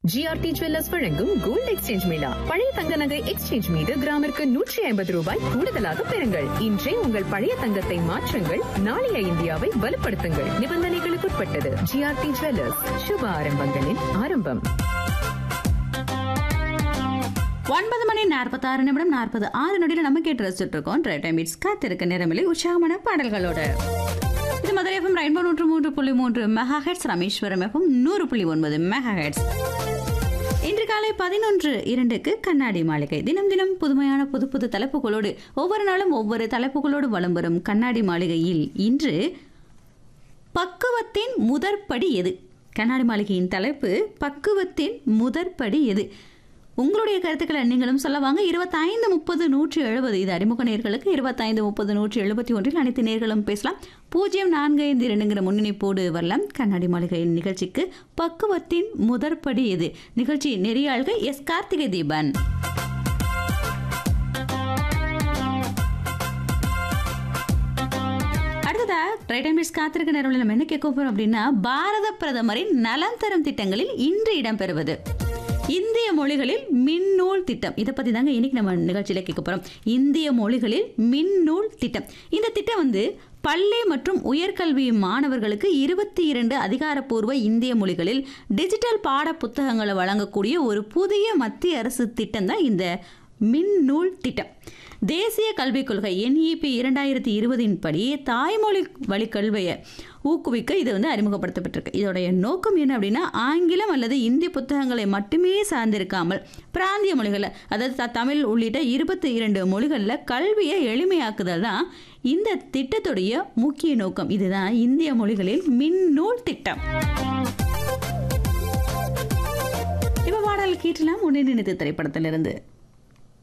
GRT jewellers வழங்கும் gold exchange மேளா பழைய தங்க நகை எக்ஸ்சேஞ்ச் மீது கிராமிற்கு நூற்றி ஐம்பது ரூபாய் கூடுதலாக பெறுங்கள் இன்றே உங்கள் பழைய தங்கத்தை மாற்றுங்கள் நாளைய இந்தியாவை வலுப்படுத்துங்கள் நிபந்தனைகளுக்குட்பட்டது ஜிஆர்டி ஜுவல்லர்ஸ் சுப ஆரம்பங்களின் ஆரம்பம் ஒன்பது மணி நாற்பத்தாறு நிமிடம் நாற்பது ஆறு நொடியில் நம்ம கேட்டு ரசிச்சுட்டு இருக்கோம் ட்ரை டைம் இட்ஸ் காத்திருக்க நேரமில்லை உற்சாகமான பாடல்களோட இது மதுரை எஃப்எம் ரெயின்போ நூற்று மூன்று புள்ளி மூன்று மெகா ஹெட்ஸ் ராமேஸ்வரம் எஃப்எம் நூறு புள்ளி ஒன்பது மெகா ஹெட்ஸ் இன்று காலை பதினொன்று இரண்டுக்கு கண்ணாடி மாளிகை தினம் தினம் புதுமையான புது புது தலைப்புகளோடு ஒவ்வொரு நாளும் ஒவ்வொரு தலைப்புகளோடு வலம் வரும் கண்ணாடி மாளிகையில் இன்று பக்குவத்தின் முதற்படி எது கண்ணாடி மாளிகையின் தலைப்பு பக்குவத்தின் முதற்படி எது உங்களுடைய கருத்துக்களை நீங்களும் சொல்ல வாங்க இருபத்தைந்து முப்பது நூற்றி எழுபது இது அறிமுக நேர்களுக்கு இருபத்தைந்து முப்பது நூற்றி எழுபத்தி ஒன்றில் அனைத்து நேர்களும் பேசலாம் பூஜ்ஜியம் நான்கு ஐந்து இரண்டுங்கிற முன்னணிப்போடு வரலாம் கண்ணாடி மாளிகையின் நிகழ்ச்சிக்கு பக்குவத்தின் முதற்படி எது நிகழ்ச்சி நெறியாள்கள் எஸ் கார்த்திகை தீபன் அடுத்ததா ரைட் டைம் காத்திருக்க நேரம் நம்ம என்ன கேட்க போறோம் அப்படின்னா பாரத பிரதமரின் நலம் தரும் திட்டங்களில் இன்று இடம்பெறுவது இந்திய மொழிகளில் மின்னூல் திட்டம் இதை பத்தி தாங்க இன்னைக்கு நம்ம நிகழ்ச்சியில கேட்க போறோம் இந்திய மொழிகளில் மின்னூல் திட்டம் இந்த திட்டம் வந்து பள்ளி மற்றும் உயர்கல்வி மாணவர்களுக்கு இருபத்தி இரண்டு அதிகாரப்பூர்வ இந்திய மொழிகளில் டிஜிட்டல் பாட புத்தகங்களை வழங்கக்கூடிய ஒரு புதிய மத்திய அரசு திட்டம் தான் இந்த மின்னூல் திட்டம் தேசிய கல்விக் கொள்கை என்இபி இரண்டாயிரத்தி இருபதின் படி தாய்மொழி வழி கல்வியை ஊக்குவிக்க இது வந்து அறிமுகப்படுத்தப்பட்டிருக்கு இதோடைய நோக்கம் என்ன அப்படின்னா ஆங்கிலம் அல்லது இந்தி புத்தகங்களை மட்டுமே சார்ந்திருக்காமல் பிராந்திய மொழிகளை அதாவது த- தமிழ் உள்ளிட்ட இருபத்தி இரண்டு மொழிகளில் கல்வியை எளிமையாக்குதல் தான் இந்த திட்டத்துடைய முக்கிய நோக்கம் இதுதான் இந்திய மொழிகளில் மின்னூல் திட்டம் இப்போ பாடல் கேட்டலாம் உன்னை நினைத்து திரைப்படத்திலிருந்து